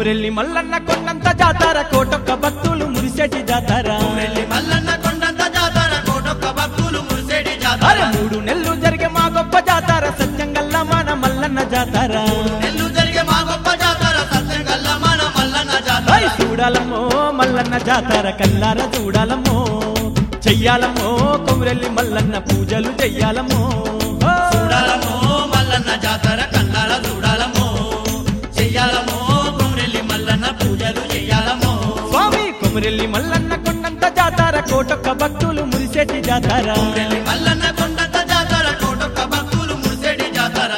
కొమరెల్లి మల్లన్న కొండంత జాతార కోటొక్క భక్తులు మురిసెటి జాతార వెళ్ళి మల్లన్న కొండంత జాతర కోటొక్క భక్తులు మురిసేటి అరే జాతర మూడు నెలలు జరిగే మా గొప్ప జాతార సత్యంగల్ల మన మల్లన్న జాతార నెల్లు జరిగే మా గొప్ప జాతర సత్యం గల్ల మన మల్లన్న జాతర ఐ చూడాలమ్మో మల్లన్న జాతార కల్లార చూడాలమ్మో చెయ్యాలమ్మో కొమరెల్లి మల్లన్న పూజలు చెయ్యాలమ్మో ఓ! చూడాలమో మల్లన్న జాతర కన్నాల చూడాలమో చెయ్యాలమో కొమరెల్లి మల్లన్న పూజలు చెయ్యాలమో స్వామి కొమరెల్లి మల్లన్న కొండంత జాతార కోటొక్క భక్తులు మురిసెటి జాతార కొమరెల్లి మల్లన్న కొండంత జాతర కోటొక్క భక్తులు మురిసేటి జాతర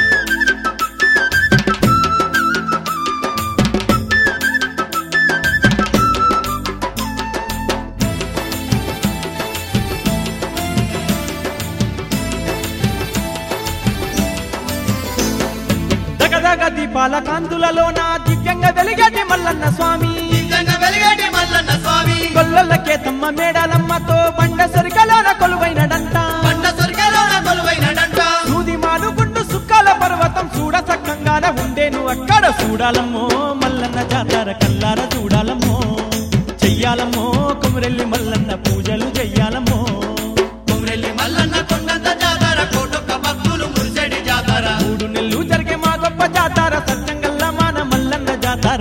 దగదగ దీపాల కాంతులలోన దివ్యంగా వెలిగేటి మల్లన్న స్వామి నిజంగా వెలిగేటి మల్లన్న స్వామి గొల్లలకే తమ్మ మేడాలమ్మతో బండ సరికలోన కొలువైనడంట పండ స్వర్గలోన కొలువైనడంట సూది మానుగుండు సుక్కాల పర్వతం చూడ సక్కంగానే ఉండేను అక్కడ చూడాలమ్మో మల్లన్న జాతర కల్లార చూడాలమ్మో చెయ్యాలమ్మో కొమరెల్లి మల్లన్న పూజలు చెయ్యాలమ్మో కొమరెల్లి మల్లన్న కొండంత జాతర కోటొక్క భక్తులు మురిసేటి జాతర మూడు నెలలు జరిగే మా గొప్ప జాతర సత్యంగల్ల మన మల్లన్న జాతర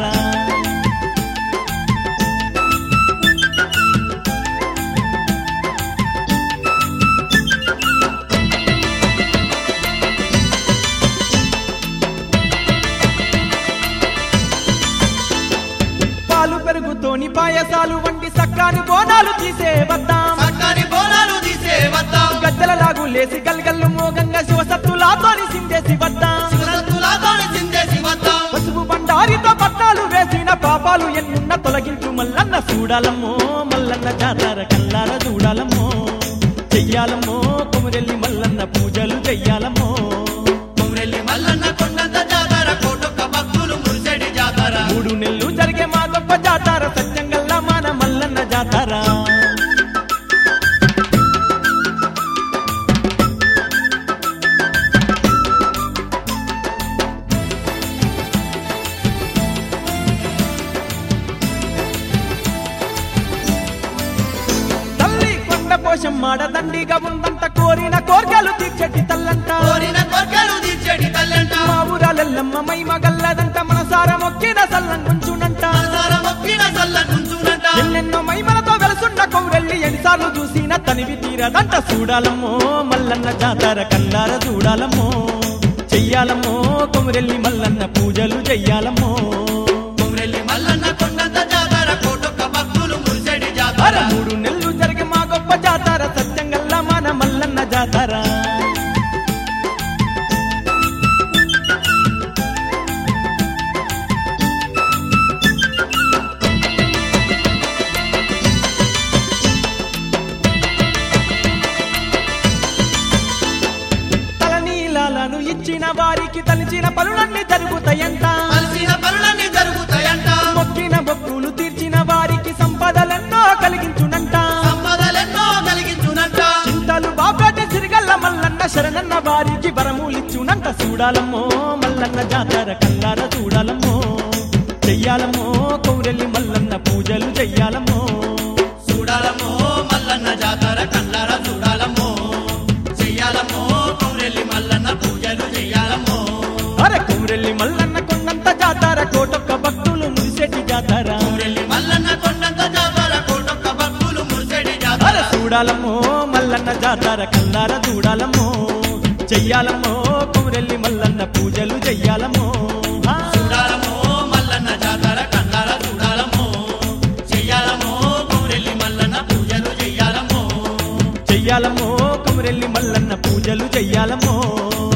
పాలు పెరుగుతోని పాయసాలు వంటి సక్కాని బోనాలు తీసే వద్దాం సక్కని బోనాలు తీసే వద్దాం గద్దెల లాగు లేసి గల్గల్లు మోగంగా శివసత్తులాతోని సిందేసి వద్దాం శివసత్తులాతోని సిందేసి వద్దాం పసుపు బండారితో పట్టాలు వేసిన పాపాలు ఎన్నున్న తొలగించు మల్లన్న చూడాలమ్మో మల్లన్న జాతర కల్లార చూడాలమ్మో చెయ్యాలమ్మో కొమురెల్లి మల్లన్న పూజలు చెయ్యాలమ్మో కొమరెల్లి మల్లన్న కొండంత జాతర కోటొక్క భక్తులు మురిసేటి జాతర మూడు నెలలు జరిగే మా గొప్ప జాతర సత్యంగల్ల మన మల్లన్న జాతర తల్లి కొండ పోషం మాడ దండిగా ఉందంట కోరిన కోర్కెలు తీర్చటి తల్లంట కోరిన కొర్కలు తీర్చేటి తల్లంట మా ఊరాలెల్లమ్మ మై మగల్లదంట మనసార మొక్కిన సల్లంగుంచునంట మనసార మొక్కిన సల్ల నుంచునంట ఎన్నెన్నో మైమలతో వెలుసున్న కౌరెల్లి ఎన్నిసార్లు చూసిన తనివి తీరదంట చూడాలమ్మో మల్లన్న జాతర కల్లార చూడాలమ్మో చెయ్యాలమ్మో కొమురెల్లి మల్లన్న పూజలు చెయ్యాలమ్మో కొమరెల్లి మల్లన్న కొండంత జాతర కోటొక్క భక్తులు మురిసేటి అర జాతర మూడు నెలలు జరిగే మా గొప్ప జాతర సత్యంగల్ల మన మల్లన్న జాతర తలనీలాలను ఇచ్చిన వారికి తలిచిన పనులన్నీ జరుగుతాయంట కలిసిన పనులన్నీ జరుగుతాయంట మొక్కిన మొక్కులు తీర్చిన వారికి సంపదలెన్నో కలిగించునంట సంపదలెన్నో కలిగించునంట చింతలు బాపేట సిరిగల్ల మల్లన్న శరణన్న వారికి వరములిచ్చునంట చూడాలమ్మో మల్లన్న జాతర కల్లార చూడాలమ్మో చెయ్యాలమ్మో కౌరెల్లి మల్లన్న పూజలు చెయ్యాలమ్మో చూడాలమ్మో మల్లన్న జాతర కన్నార చూడాలమ్మో చెయ్యాలమ్మో కొమరెల్లి మల్లన్న పూజలు చెయ్యాలమ్మో అరే కౌరెల్లి మల్లన్న కొండంత జాతర కోటొక్క భక్తులు మురిసెటి జాతర కొమరెల్లి మల్లన్న కొండంత జాతర కోటొక్క భక్తులు మురిసేటి జాతర అరే చూడాలమ్మో మల్లన్న జాతర కల్లార చూడాలమ్మో చెయ్యాలమ్మో కౌరెల్లి మల్లన్న పూజలు చెయ్యాలమ్మో ఆ. చూడాలమ్మో మల్లన్న జాతర కన్నార చూడాలమ్మో చెయ్యాలమ్మో కొమరెల్లి మల్లన్న పూజలు చెయ్యాలమ్మో చెయ్యాలమ్మో కొమరెల్లి మల్లన్న పూజలు చెయ్యాలమ్మో